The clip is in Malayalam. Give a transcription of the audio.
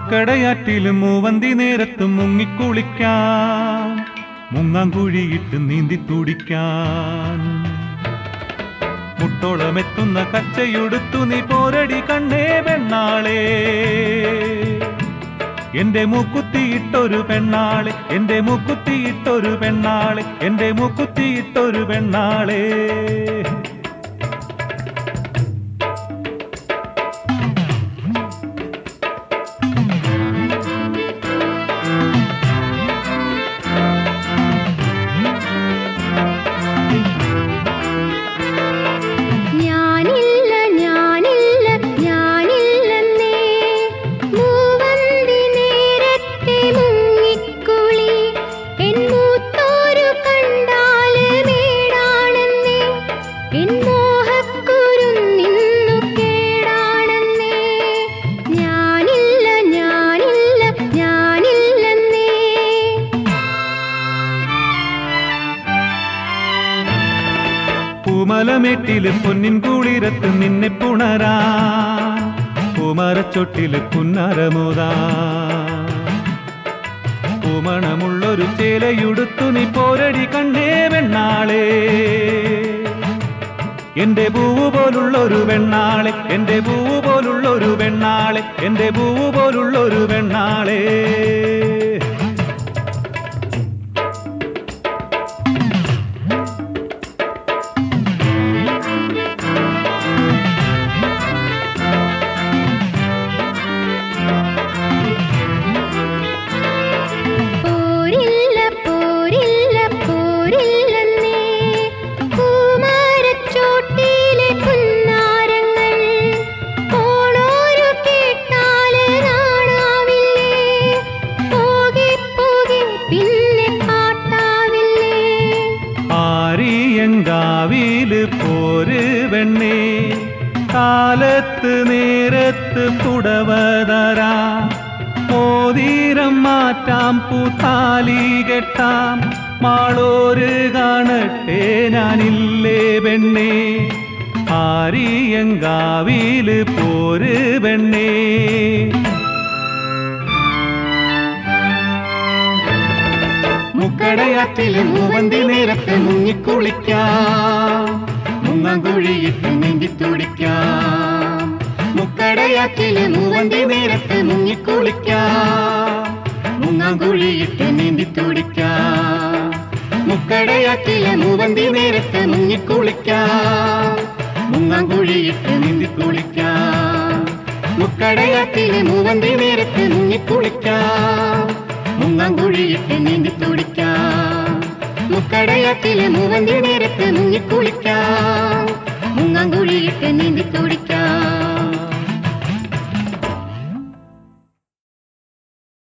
മുക്കടയാറ്റിലും മൂവന്തി നേരത്തും മുങ്ങിക്കുളിക്കാൻ മുങ്ങാങ്കുഴിയിട്ട് നീന്തി തുടിക്കാൻ മുട്ടോളമെത്തുന്ന കച്ചയുടുത്തു നീ പോരടി കണ്ണേ പെണ്ണാളെ എന്റെ മൂക്കുത്തിയിട്ടൊരു പെണ്ണാളെ എന്റെ മൂക്കുത്തിയിട്ടൊരു പെണ്ണാളെ എന്റെ മൂക്കുത്തിയിട്ടൊരു പെണ്ണാളെ ഞാനില്ല ഞാനില്ല ഞാനില്ലെന്നേ മൂവന്തി നേരത്തെ മുങ്ങിക്കുളി എൻ മൂത്തോരു കണ്ടാല് മേടാണെന്നേ എൻ മോഹക്കുരുന്നിന്നു കേടാണെന്നേ ഞാനില്ല ഞാനില്ല ഞാനില്ലെന്നേ പൂമലമേട്ടില് പൊന്നിൻ കുളിരത്ത് നിന്നെ പുണരാ പൂമരച്ചൊട്ടില് പുന്നരമുതാ പൂമണമുള്ളൊരു ചേലയുടുത്തു നീ പോരടി കണ്ണേ വെണ്ണാളെ എന്റെ പൂവ് പോലുള്ളൊരു വെണ്ണാളെ എന്റെ പൂവ് പോലുള്ളൊരു വെണ്ണാളെ എന്റെ പൂവ് പോലുള്ളൊരു വെണ്ണാളെ പോരില്ല പോരില്ല പോരില്ലെന്നേ കുമാരച്ചോട്ടിലെ പുന്നാരങ്ങൾ പോണോരു കേട്ടാല് നാണാവില്ലേ പോകെ പോകെ പിന്നെ കാട്ടാവില്ലേ ആരിയങ്കാവില് പോര് വെണ്ണേ കാലത്ത് നേരത്ത് പുടവതരാ മോതിരം മാറ്റാം പൂത്താലി കെട്ടാം മാളോര് കാണട്ടെ ഞാനില്ലേ പെണ്ണേ ആരിയങ്കാവില് പോര് വെണ്ണേ മുക്കടയാറ്റില് മൂവന്തി നേരത്ത് മുങ്ങിക്കുളിക്കാം മുങ്ങാങ്കുഴിയിട്ട് നീന്തി തുടിക്കാം മുക്കടയാറ്റില് മൂവന്തി നേരത്ത് മുങ്ങിക്കുളിക്കാം മുങ്ങാങ്കുഴിയിട്ട് നീന്തി തുടിക്കാം മുക്കടയാറ്റില് മൂവന്തി നേരത്ത് മുങ്ങിക്കുളിക്കാം മുങ്ങാങ്കുഴിയിട്ട് നീന്തി തുടിക്കാം മുക്കടയാറ്റില് മൂവന്തി നേരത്ത് മുങ്ങിക്കുളിക്കാം മുങ്ങാങ്കുഴിയിട്ട് നീന്തി തുടിക്കാം മുക്കടയാറ്റില് മൂവന്തി നേരത്ത് മുങ്ങിക്കുളിക്കാം മുങ്ങാങ്കുഴിയിട്ട് നീന്തി തുടിക്കാം